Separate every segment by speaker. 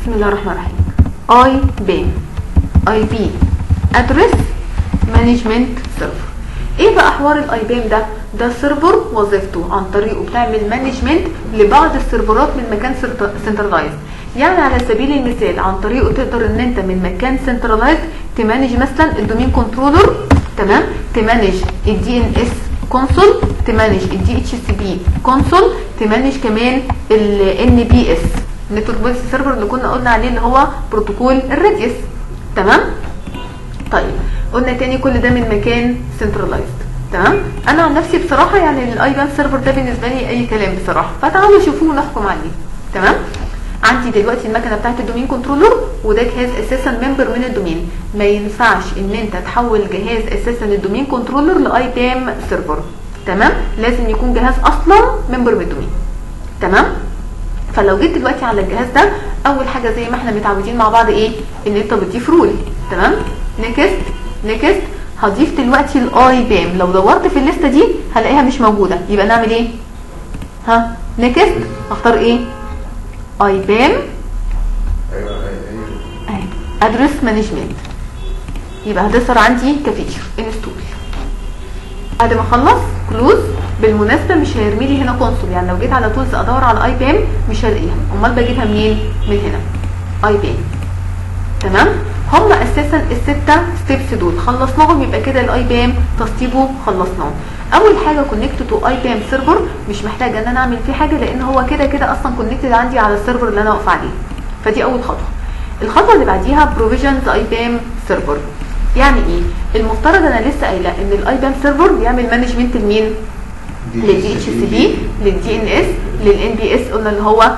Speaker 1: بسم الله الرحمن الرحيم اي بي اي بي ادرس مانجمنت سيرفر ايه بقى حوار الاي بي ده ده سيرفر وظيفته عن طريقه بتعمل مانجمنت لبعض السيرفرات من مكان سنترلايز يعني على سبيل المثال عن طريقه تقدر ان انت من مكان سنترلايز تمانج مثلا الدومين كنترولر تمام تمانج الدي ان اس كونسول تمانج الدي اتش سي بي كونسول تمانج كمان الان بي اس نتورك بوليسي سيرفر اللي كنا قلنا عليه اللي هو بروتوكول الراديوس تمام طيب قلنا تاني كل ده من مكان سنترلايزد تمام انا عن نفسي بصراحه يعني الاي بان سيرفر ده بالنسبه لي اي كلام بصراحه فتعالوا شوفوه ونحكم عليه تمام عندي دلوقتي المكنه بتاعت الدومين كنترولر وده جهاز اساسا ممبر من الدومين ما ينفعش ان انت تحول جهاز اساسا الدومين كنترولر لاي بام سيرفر تمام لازم يكون جهاز اصلا ممبر من الدومين تمام فلو جيت دلوقتي على الجهاز ده اول حاجه زي ما احنا متعودين مع بعض ايه ان انت بتضيف رول تمام نكست نكست هضيف دلوقتي الاي بام لو دورت في الليسته دي هلاقيها مش موجوده يبقى نعمل ايه ها نكست هختار ايه اي بام
Speaker 2: ايوه ايوه
Speaker 1: اهي ادرس مانجمنت يبقى هتظهر عندي كفيتشر انستول بعد ما اخلص كلوز بالمناسبه مش هيرمي لي هنا كونسول يعني لو جيت على تولز ادور على اي بام مش هلاقيها امال بجيبها منين من هنا اي بام تمام هم اساسا السته ستيبس دول خلصناهم يبقى كده الاي بام تسطيبه خلصناه اول حاجه كونكت تو اي بام سيرفر مش محتاجه ان انا اعمل فيه حاجه لان هو كده كده اصلا كونكتد عندي على السيرفر اللي انا واقفه عليه فدي اول خطوه الخطوه اللي بعديها بروفيجنز اي بام سيرفر يعني ايه المفترض انا لسه قايله ان الاي بام سيرفر بيعمل مانجمنت لمين للدي اتش سي بي للدي ان اس للان بي اس قلنا اللي هو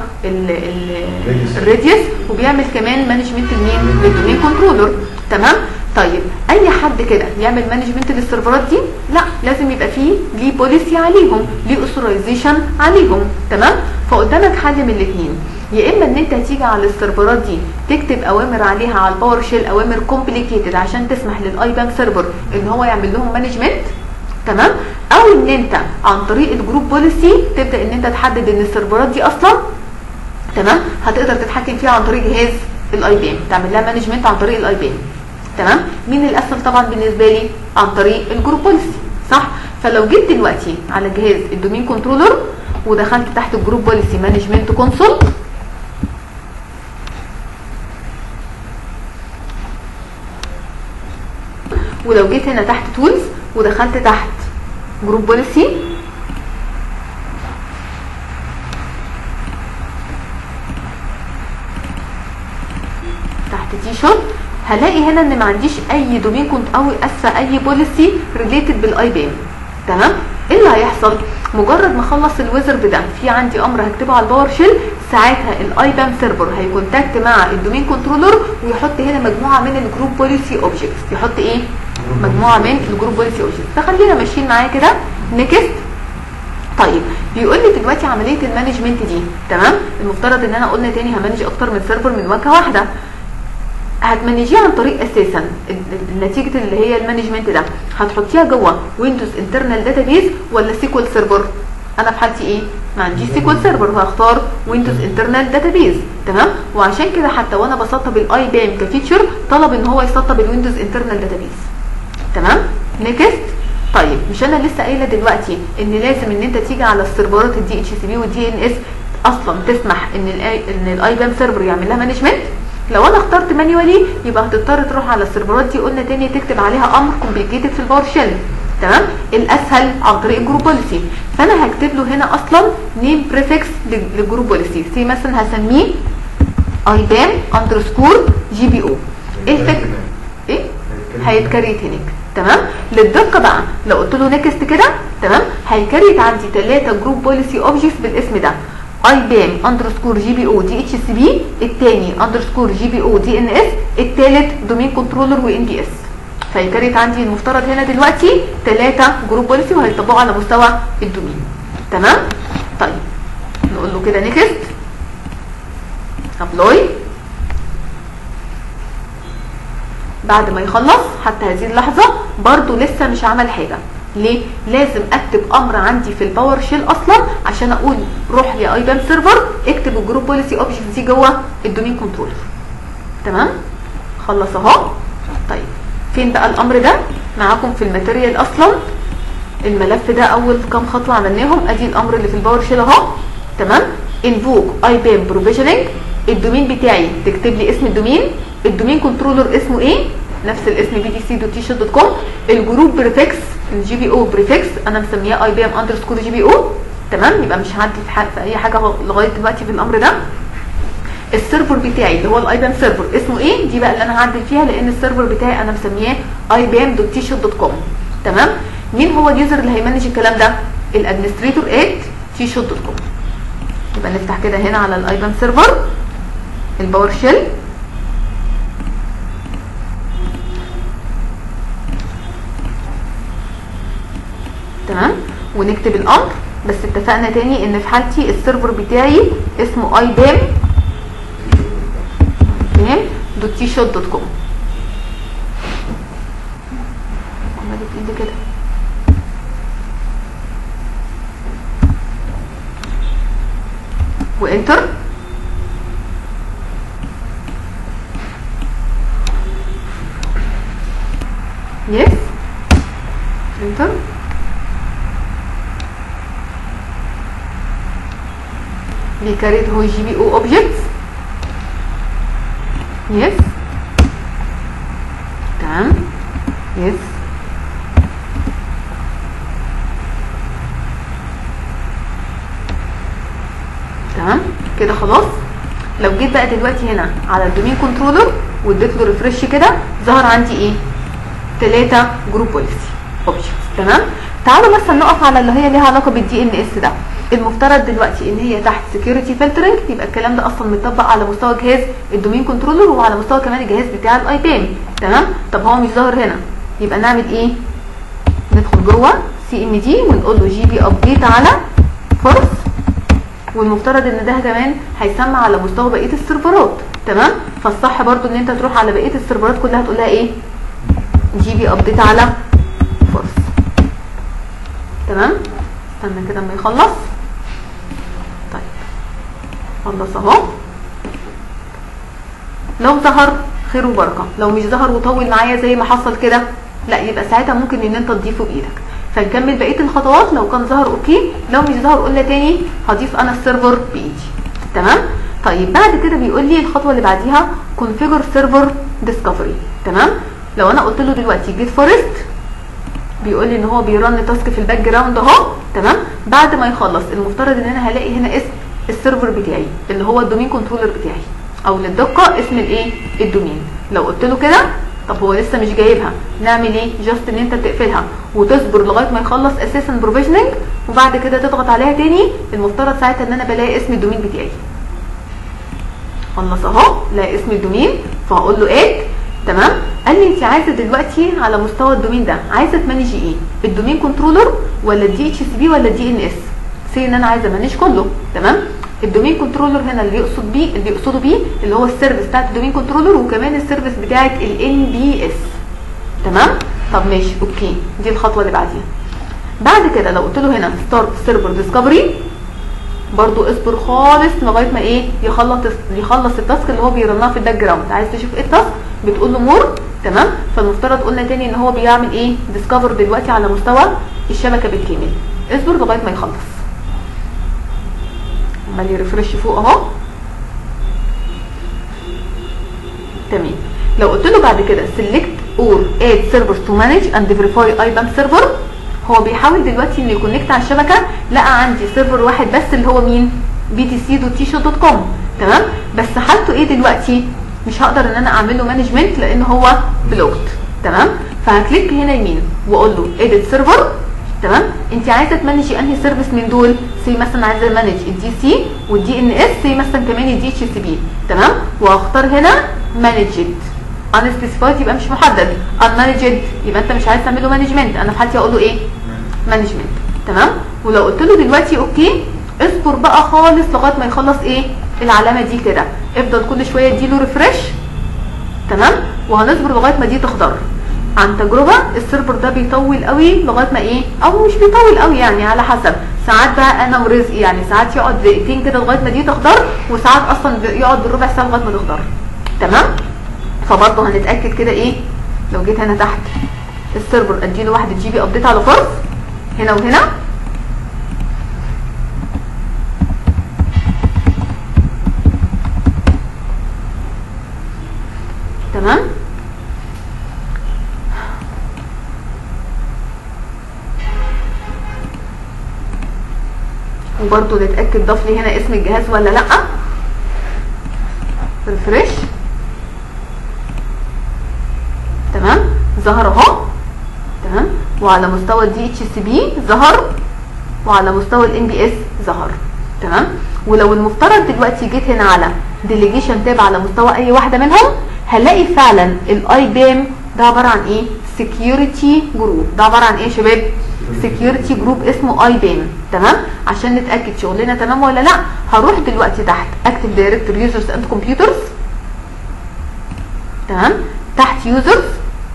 Speaker 1: الراديوس وبيعمل كمان مانجمنت لمين للدومين كنترولر تمام طيب اي حد كده يعمل مانجمنت للسيرفرات دي لا لازم يبقى فيه ليه بوليسي عليهم ليه اوثرايزيشن عليهم تمام فقدامك حل من الاثنين يا اما ان انت هتيجي على السيرفرات دي تكتب اوامر عليها على الباور شيل اوامر كومبليكيتد عشان تسمح للاي بام سيرفر ان هو يعمل لهم مانجمنت تمام او ان انت عن طريق الجروب بوليسي تبدا ان انت تحدد ان السيرفرات دي اصلا تمام هتقدر تتحكم فيها عن طريق جهاز الاي بي ام تعمل لها مانجمنت عن طريق الاي بي ام تمام مين الاسهل طبعا بالنسبه لي عن طريق الجروب بوليسي صح فلو جيت دلوقتي على جهاز الدومين كنترولر ودخلت تحت الجروب بوليسي مانجمنت كونسول ولو جيت هنا تحت تولز ودخلت تحت جروب بوليسي تحت تي شوت هلاقي هنا ان ما عنديش اي دومين كنت او اسفه اي بوليسي ريليتد بالاي بي ام تمام ايه اللي هيحصل مجرد ما اخلص الويزرد ده في عندي امر هكتبه على الباور شيل ساعتها الاي بام سيرفر هيكونتاكت مع الدومين كنترولر ويحط هنا مجموعه من الجروب بوليسي اوبجكتس يحط ايه مجموعه من الجروب بوليسي اوبجكتس فخلينا ماشيين معايا كده نكست طيب بيقول لي دلوقتي عمليه المانجمنت دي تمام المفترض ان انا قلنا تاني همانج اكتر من سيرفر من واجهه واحده هتمانجيه عن طريق اساسا نتيجه اللي هي المانجمنت ده هتحطيها جوه ويندوز انترنال داتابيز ولا سيكوال سيرفر انا في حالتي ايه ما عنديش سيكوال سيرفر فهختار ويندوز انترنال داتابيز تمام وعشان كده حتى وانا بسطب الاي بي ام كفيتشر طلب ان هو يسطب الويندوز انترنال داتابيز تمام نيكست طيب مش انا لسه قايله دلوقتي ان لازم ان انت تيجي على السيرفرات الدي اتش سي بي والدي ان اس اصلا تسمح ان الاي ان الاي بي ام سيرفر يعمل لها مانجمنت لو انا اخترت مانيوالي يبقى هتضطر تروح على السيرفرات دي قلنا تاني تكتب عليها امر كومبليكيتد في الباور شيل تمام الاسهل عن طريق الجروب بوليسي فانا هكتب له هنا اصلا نيم بريفكس للجروب بوليسي سي مثلا هسميه اي بام اندرسكور جي بي او ايه الفكره ايه هيتكريت هناك تمام للدقه بقى لو قلت له نكست كده تمام هيكريت عندي ثلاثه جروب بوليسي اوبجكتس بالاسم ده اي بام اندرسكور جي بي او دي اتش سي بي الثاني اندرسكور جي بي او دي ان اس الثالث دومين كنترولر وان بي اس فيكريت عندي المفترض هنا دلوقتي ثلاثه جروب بوليسي وهيطبقوا على مستوى الدومين تمام طيب نقول له كده نيكست ابلاي بعد ما يخلص حتى هذه اللحظه برضو لسه مش عمل حاجه ليه لازم اكتب امر عندي في الباور شيل اصلا عشان اقول روح يا اي بام سيرفر اكتب الجروب بوليسي اوبجكت دي جوه الدومين كنترولر تمام خلص اهو طيب فين بقى الامر ده معاكم في الماتيريال اصلا الملف ده اول كام خطوه عملناهم ادي الامر اللي في الباور شيل اهو تمام انفوك اي بام بروفيجننج الدومين بتاعي تكتب لي اسم الدومين الدومين كنترولر اسمه ايه نفس الاسم بي دي سي دوت تي شوت دوت كوم الجروب بريفكس الجي بي او بريفكس انا مسمياه اي بي ام اندرسكور جي بي او تمام يبقى مش هعدي في, ح- في اي حاجه لغايه دلوقتي في الامر ده السيرفر بتاعي اللي هو الاي بي ام سيرفر اسمه ايه دي بقى اللي انا هعدل فيها لان السيرفر بتاعي انا مسمياه اي بي ام دوت تي شوت دوت كوم تمام مين هو اليوزر اللي هيمانج الكلام ده الادمنستريتور ات تي شوت دوت كوم يبقى نفتح كده هنا على الاي بي ام سيرفر الباور شيل تمام ونكتب الامر بس اتفقنا تاني ان في حالتي السيرفر بتاعي اسمه اي بام بام دوت تي شوت دوت كوم عملت ايدي كده وانتر يس انتر بيكريت هو جي بي او اوبجكتس يس تمام يس تمام كده خلاص لو جيت بقى دلوقتي هنا على الدومين كنترولر واديت له ريفرش كده ظهر عندي ايه ثلاثة جروب بوليسي اوبجكتس تمام تعالوا مثلا نقف على اللي هي ليها علاقه بالدي ان اس ده المفترض دلوقتي ان هي تحت سكيورتي فلترنج يبقى الكلام ده اصلا متطبق على مستوى جهاز الدومين كنترولر وعلى مستوى كمان الجهاز بتاع الاي بي ام تمام طب هو مش ظاهر هنا يبقى نعمل ايه ندخل جوه سي ام دي ونقول له جي بي ابديت على فورس والمفترض ان ده كمان هيسمع على مستوى بقيه السيرفرات تمام فالصح برضو ان انت تروح على بقيه السيرفرات كلها تقول لها ايه جي بي ابديت على فورس تمام استنى كده اما يخلص طيب خلص اهو لو ظهر خير وبركه لو مش ظهر وطول معايا زي ما حصل كده لا يبقى ساعتها ممكن ان انت تضيفه بايدك فنكمل بقيه الخطوات لو كان ظهر اوكي لو مش ظهر قلنا تاني هضيف انا السيرفر بايدي تمام طيب بعد كده بيقول لي الخطوه اللي بعديها كونفيجر سيرفر ديسكفري تمام لو انا قلت له دلوقتي جيت فورست بيقول لي ان هو بيرن تاسك في الباك جراوند اهو تمام بعد ما يخلص المفترض ان انا هلاقي هنا اسم السيرفر بتاعي اللي هو الدومين كنترولر بتاعي او للدقه اسم الايه الدومين لو قلت له كده طب هو لسه مش جايبها نعمل ايه جاست ان انت تقفلها وتصبر لغايه ما يخلص اساسا بروفيشننج وبعد كده تضغط عليها تاني المفترض ساعتها ان انا بلاقي اسم الدومين بتاعي خلص اهو لاقي اسم الدومين فهقول له اد تمام قال لي انت عايزه دلوقتي على مستوى الدومين ده عايزه تمانجي ايه الدومين كنترولر ولا الدي اتش سي بي ولا الدي ان اس سي ان انا عايزه امانج كله تمام الدومين كنترولر هنا اللي يقصد بيه اللي يقصدوا بيه اللي هو السيرفيس بتاعت الدومين كنترولر وكمان السيرفيس بتاعت الان بي اس تمام طب ماشي اوكي دي الخطوه اللي بعديها بعد كده لو قلت له هنا ستارت سيرفر ديسكفري برضو اصبر خالص لغايه ما ايه يخلص يخلص التاسك اللي هو بيرنها في الباك جراوند عايز تشوف ايه التاسك بتقول له مور تمام فالمفترض قلنا تاني ان هو بيعمل ايه ديسكفر دلوقتي على مستوى الشبكه بالكامل اصبر لغايه ما يخلص عمال يرفرش فوق اهو تمام لو قلت له بعد كده select or add servers to manage and verify IBAN server هو بيحاول دلوقتي انه يكونكت على الشبكه لقى عندي سيرفر واحد بس اللي هو مين بي تي سي دوت تي شوت دوت كوم تمام بس حالته ايه دلوقتي مش هقدر ان انا اعمل له مانجمنت لان هو بلوكت تمام فهكليك هنا يمين واقول له اديت سيرفر تمام انت عايزه تمانجي انهي سيرفيس من دول سي مثلا عايزه مانج الدي سي والدي ان اس سي مثلا كمان الدي اتش سي بي تمام وهختار هنا مانجد ان سبيسيفايد يبقى مش محدد ان مانجد يبقى انت مش عايز تعمل له مانجمنت انا في حالتي اقول له ايه مانجمنت تمام ولو قلت له دلوقتي اوكي اصبر بقى خالص لغايه ما يخلص ايه العلامه دي كده افضل كل شويه اديله ريفرش تمام وهنصبر لغايه ما دي تخضر عن تجربه السيرفر ده بيطول قوي لغايه ما ايه او مش بيطول قوي يعني على حسب ساعات بقى انا ورزقي يعني ساعات يقعد دقيقتين كده لغايه ما دي تخضر وساعات اصلا يقعد بالربع ساعه لغايه ما تخضر تمام فبرضه هنتاكد كده ايه لو جيت هنا تحت السيرفر اديله واحده جي بي ابديت على فرص هنا وهنا تمام وبرضه نتاكد ضاف لي هنا اسم الجهاز ولا لا ريفرش تمام ظهر اهو تمام وعلى مستوى الدي اتش سي بي ظهر وعلى مستوى الام بي اس ظهر تمام ولو المفترض دلوقتي جيت هنا على ديليجيشن تاب على مستوى اي واحده منهم هلاقي فعلا الاي بيم ده عباره عن ايه سكيورتي جروب ده عباره عن ايه يا شباب سكيورتي جروب اسمه اي بيم تمام عشان نتاكد شغلنا تمام ولا لا هروح دلوقتي تحت اكتب دايركتور يوزرز اند كمبيوترز تمام تحت يوزرز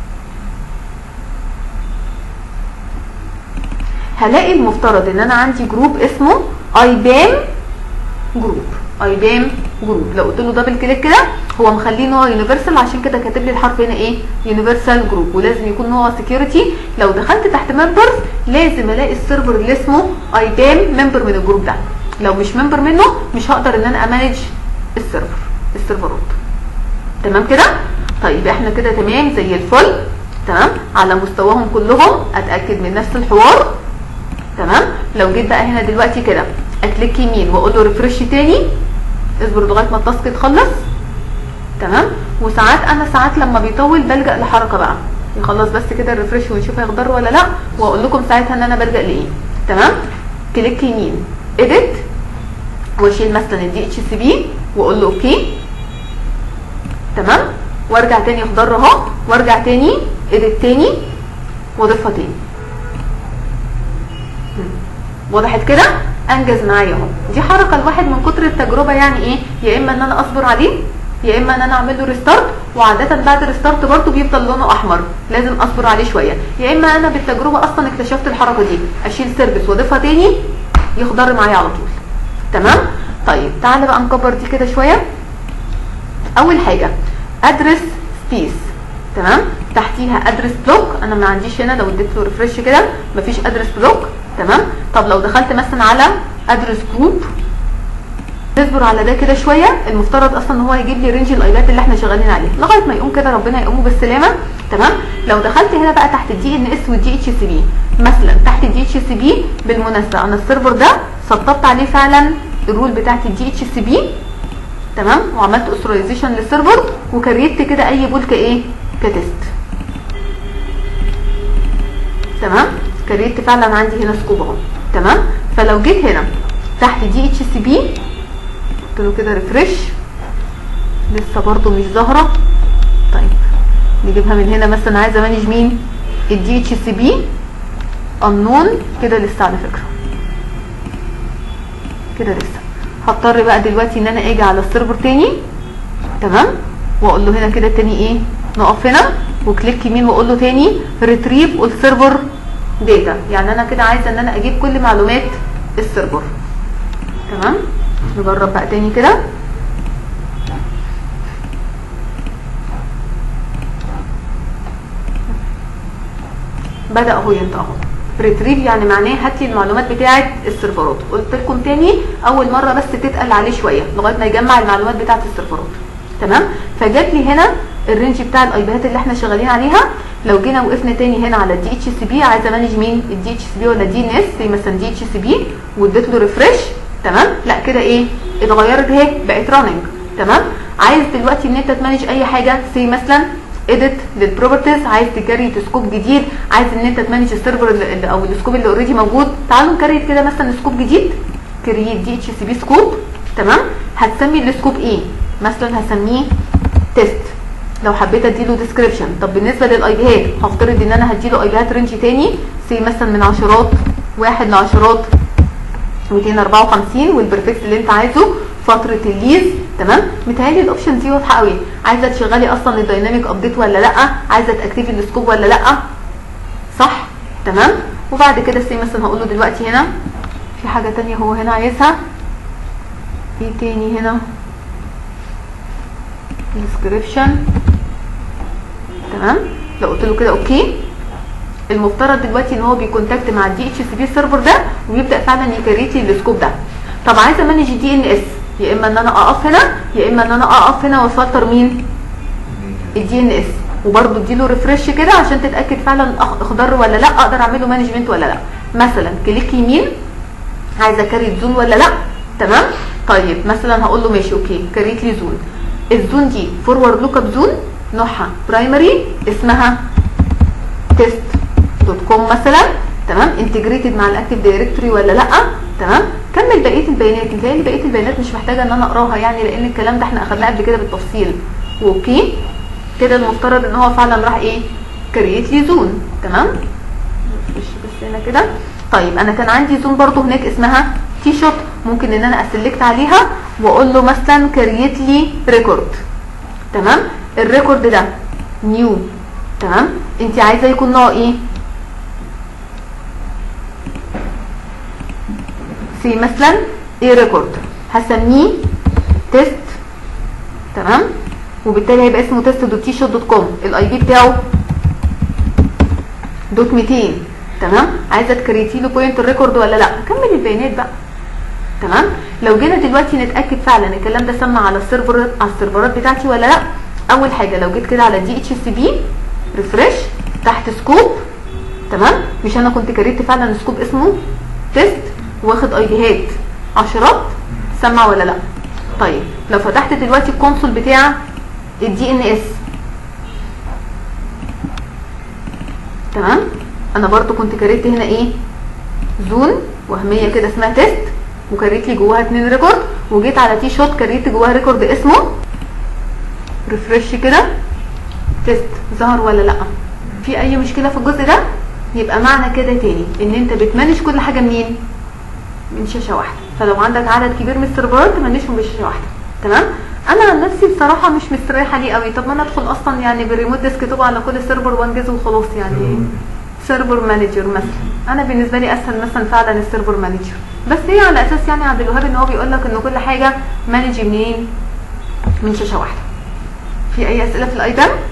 Speaker 1: هلاقي المفترض ان انا عندي جروب اسمه اي بيم جروب اي بيم جروب لو قلت له دبل كليك كده هو مخليه نوع يونيفرسال عشان كده كاتب لي الحرف هنا ايه يونيفرسال جروب ولازم يكون نوع سكيورتي لو دخلت تحت ممبرز لازم الاقي السيرفر اللي اسمه اي بيم ممبر من الجروب ده لو مش ممبر منه مش هقدر ان انا امانج السيرفر السيرفرات تمام كده طيب احنا كده تمام زي الفل تمام على مستواهم كلهم اتاكد من نفس الحوار تمام لو جيت بقى هنا دلوقتي كده اكليك يمين واقول له ريفرش تاني اصبر لغايه ما التاسك تخلص تمام وساعات انا ساعات لما بيطول بلجا لحركه بقى يخلص بس كده الريفرش ونشوف هيخضر ولا لا واقول لكم ساعتها ان انا بلجا لايه تمام كليك يمين اديت واشيل مثلا الدي اتش سي بي واقول له اوكي تمام وارجع تاني اخضر اهو وارجع تاني اديت تاني واضيفها تاني وضحت كده انجز معايا اهو دي حركه الواحد من كتر التجربه يعني ايه يا اما ان انا اصبر عليه يا اما ان انا اعمل له ريستارت وعاده بعد الريستارت برده بيفضل لونه احمر لازم اصبر عليه شويه يا اما انا بالتجربه اصلا اكتشفت الحركه دي اشيل سيرفيس واضيفها تاني يخضر معايا على طول تمام طيب تعالى بقى نكبر دي كده شويه اول حاجه ادرس سبيس تمام تحتيها ادرس بلوك انا ما عنديش هنا لو اديت له ريفرش كده مفيش ادرس بلوك تمام طب لو دخلت مثلا على ادرس جروب نصبر على ده كده شويه المفترض اصلا ان هو هيجيب لي رينج الايبات اللي احنا شغالين عليه لغايه ما يقوم كده ربنا يقومه بالسلامه تمام لو دخلت هنا بقى تحت الدي ان اس والدي اتش سي بي مثلا تحت الدي اتش سي بي بالمناسبه انا السيرفر ده سطبت عليه فعلا الرول بتاعت الدي اتش سي بي تمام وعملت اوثرايزيشن للسيرفر وكريت كده اي بول كايه كتست تمام كريت فعلا عندي هنا سكوب اهو تمام فلو جيت هنا تحت دي اتش سي بي قلت له كده ريفرش لسه برضو مش ظاهره طيب نجيبها من هنا مثلا عايزه مانج مين الدي اتش سي بي انون كده لسه على فكره كده لسه هضطر بقى دلوقتي ان انا اجي على السيرفر تاني تمام واقول له هنا كده تاني ايه نقف هنا وكليك يمين واقول له تاني ريتريف السيرفر داتا يعني انا كده عايزه ان انا اجيب كل معلومات السيرفر تمام نجرب بقى تاني كده بدا اهو ينطق اهو ريتريف يعني معناه هات لي المعلومات بتاعه السيرفرات قلت لكم تاني اول مره بس تتقل عليه شويه لغايه ما يجمع المعلومات بتاعه السيرفرات تمام فجات لي هنا الرينج بتاع الايبيهات اللي احنا شغالين عليها لو جينا وقفنا تاني هنا على الدي اتش سي بي عايزه مانج مين الدي اتش سي بي ولا دي ان اس زي مثلا دي اتش سي بي واديت له ريفرش تمام لا كده ايه اتغيرت اهي بقت راننج تمام عايز دلوقتي ان انت تمانج اي حاجه زي مثلا اديت للبروبرتيز عايز تكريت سكوب جديد عايز ان انت تمانج السيرفر اللي او السكوب اللي اوريدي موجود تعالوا نكريت كده مثلا سكوب جديد كريت دي اتش سي بي سكوب تمام هتسمي السكوب ايه مثلا هسميه تيست لو حبيت اديله ديسكريبشن طب بالنسبه للايبيهات هفترض ان انا هديله ايبيهات رينج تاني سي مثلا من عشرات واحد لعشرات 254 والبرفكس اللي انت عايزه فتره الليز تمام متهيألي الاوبشن دي واضحه قوي عايزه تشغلي اصلا الدايناميك ابديت ولا لا عايزه تاكتيفي السكوب ولا لا صح تمام وبعد كده سي مثلا هقول له دلوقتي هنا في حاجه تانية هو هنا عايزها ايه تاني هنا description تمام لو قلت له كده اوكي المفترض دلوقتي ان هو بيكونتاكت مع الدي اتش سي بي سيرفر ده ويبدا فعلا يكريت لي السكوب ده طب عايزه مانج دي ان اس يا اما ان انا اقف هنا يا اما ان انا اقف هنا وافلتر مين الدي ان اس وبرده اديله ريفرش كده عشان تتاكد فعلا أخ- اخضر ولا لا اقدر اعمل له مانجمنت ولا لا مثلا كليك يمين عايزه كاريت زون ولا لا تمام طيب مثلا هقول له ماشي اوكي كاريت لي زون الزون دي فورورد لوك اب زون نوعها برايمري اسمها تيست دوت كوم مثلا تمام انتجريتد مع الاكتيف دايركتوري ولا لا تمام كمل بقيه البيانات متهيألي بقيه البيانات مش محتاجه ان انا اقراها يعني لان الكلام ده احنا اخدناه قبل كده بالتفصيل واوكي كده المفترض ان هو فعلا راح ايه كرييت لي زون تمام مش بس هنا كده طيب انا كان عندي زون برضو هناك اسمها تي شوت ممكن ان انا اسلكت عليها واقول له مثلا كرييت لي ريكورد تمام الريكورد ده نيو تمام انت عايزه يكون نوعه ايه سي مثلا ايه ريكورد هسميه تيست تمام وبالتالي هيبقى اسمه تيست دوت تي شوت دوت كوم الاي بي بتاعه دوت 200 تمام عايزه تكريتي له بوينت الريكورد ولا لا كمل البيانات بقى تمام لو جينا دلوقتي نتاكد فعلا الكلام ده سمع على السيرفر على السيرفرات بتاعتي ولا لا اول حاجه لو جيت كده على دي اتش سي بي ريفرش تحت سكوب تمام مش انا كنت كريت فعلا سكوب اسمه تيست واخد اي ديهات عشرات سمع ولا لا طيب لو فتحت دلوقتي الكونسول بتاع الدي ان اس تمام انا برضو كنت كريت هنا ايه زون وهميه كده اسمها تيست وكريت لي جواها اتنين ريكورد وجيت على تي شوت كريت جواها ريكورد اسمه ريفرش كده تيست ظهر ولا لا في اي مشكله في الجزء ده يبقى معنى كده تاني ان انت بتمانج كل حاجه منين من شاشه واحده فلو عندك عدد كبير من السيرفرات تمانجهم بشاشه واحده تمام انا عن نفسي بصراحه مش مستريحه ليه قوي طب ما انا ادخل اصلا يعني بالريموت ديسك توب على كل سيرفر وانجزه وخلاص يعني سيرفر مانجر مثلا انا بالنسبه لي اسهل مثلا فعلا السيرفر مانجر بس هي على اساس يعني عبد الوهاب ان هو بيقول لك ان كل حاجه مانج منين من شاشه واحده في اي اسئله في الايتم